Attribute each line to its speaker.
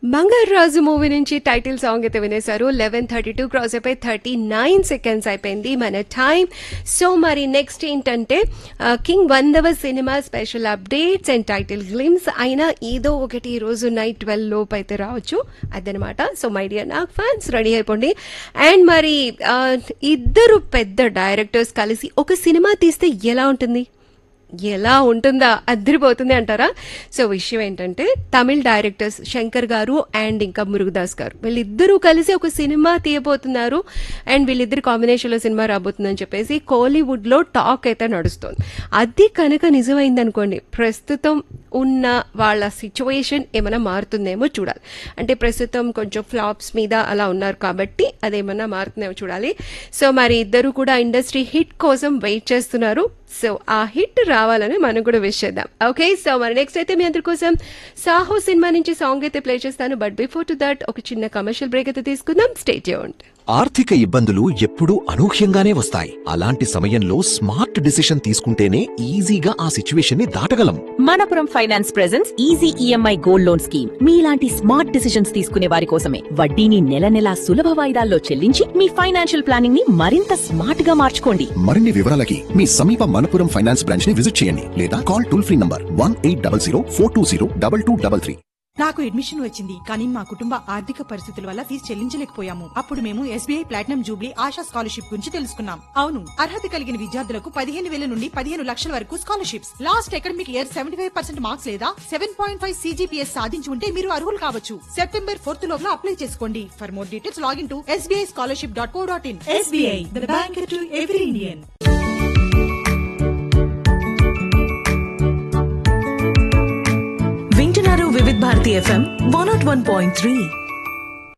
Speaker 1: బంగారు రాజు మూవీ నుంచి title song అయితే వినేశారు లెవెన్ థర్టీ టూ క్రాస్ అయిపోయి థర్టీ నైన్ సెకండ్స్ అయిపోయింది మన టైం సో మరి నెక్స్ట్ ఏంటంటే ఆ, కింగ్ వందవ సినిమా special updates and title glimpse అయినా ఏదో ఒకటి ఈ రోజు నైట్ ట్వెల్వ్ లోపు అయితే రావచ్చు అదనమాట సో మై డియర్ నాకు ఫ్యాన్స్ రెడీ అయిపోండి అండ్ మరి ఆ, ఇద్దరు పెద్ద డైరెక్టర్స్ కలిసి ఒక సినిమా తీస్తే ఎలా ఉంటుంది ఎలా ఉంటుందా అద్దరిపోతుంది అంటారా సో విషయం ఏంటంటే తమిళ్ డైరెక్టర్స్ శంకర్ గారు అండ్ ఇంకా మురుగదాస్ గారు వీళ్ళిద్దరూ కలిసి ఒక సినిమా తీయబోతున్నారు అండ్ వీళ్ళిద్దరు కాంబినేషన్లో సినిమా రాబోతుందని చెప్పేసి కోలీవుడ్ లో టాక్ అయితే నడుస్తుంది అది కనుక నిజమైంది అనుకోండి ప్రస్తుతం ఉన్న వాళ్ళ సిచ్యువేషన్ ఏమైనా మారుతుందేమో చూడాలి అంటే ప్రస్తుతం కొంచెం ఫ్లాప్స్ మీద అలా ఉన్నారు కాబట్టి అదేమన్నా మారుతుందేమో చూడాలి సో మరి ఇద్దరు కూడా ఇండస్ట్రీ హిట్ కోసం వెయిట్ చేస్తున్నారు సో ఆ హిట్ రావాలని మనం కూడా విష్ చేద్దాం ఓకే సో మరి నెక్స్ట్ అయితే మీ అందరి కోసం సాహో సినిమా నుంచి సాంగ్ అయితే ప్లే చేస్తాను బట్ బిఫోర్ టు దట్ ఒక చిన్న కమర్షియల్ బ్రేక్ అయితే తీసుకుందాం స్టేట్ యూన్
Speaker 2: ఆర్థిక ఇబ్బందులు ఎప్పుడూ అనూహ్యంగానే వస్తాయి అలాంటి సమయంలో స్మార్ట్ డిసిషన్ తీసుకుంటేనే ఈజీగా ఆ సిచ్యువేషన్ ని దాటగలం
Speaker 3: Manappuram finance presence easy EMI gold loan scheme మీలాంటి స్మార్ట్ డిసిషన్స్ తీసుకునే వారి కోసమే వడ్డీని నెల నెలా సులభ వాయిదాల్లో చెల్లించి మీ ఫైనాన్షియల్ ప్లానింగ్ ని మరింత స్మార్ట్ గా మార్చుకోండి
Speaker 4: మరిన్ని వివరాలకి మీ సమీప మనపురం ఫైనాన్స్ బ్రాంచ్ ని విజిట్ చేయండి లేదా call toll free number one eight double zero four two zero double two double three
Speaker 5: నాకు అడ్మిషన్ వచ్చింది కానీ మా కుటుంబ ఆర్థిక పరిస్థితుల వల్ల ఫీజు చెల్లించలేకపోయాము అప్పుడు మేము SBI platinum jubilee Asha scholarship గురించి తెలుసుకున్నాం అవును అర్హత కలిగిన విద్యార్థులకు పదిహేను వేల నుండి పదిహేను లక్షల వరకు scholarships last academic year seventy five percent marks లేదా సెవెన్ పాయింట్ ఫైవ్ సీజీపీఎస్ సాధించి ఉంటే మీరు అర్హులు కావచ్చు సెప్టెంబర్ ఫోర్త్ లోపల అప్లై చేసుకోండి for more details login to SBI scholarship dot co dot in SBI the bank to every Indian
Speaker 6: వింటున్నారు Vividh Bharati FM one nought one point three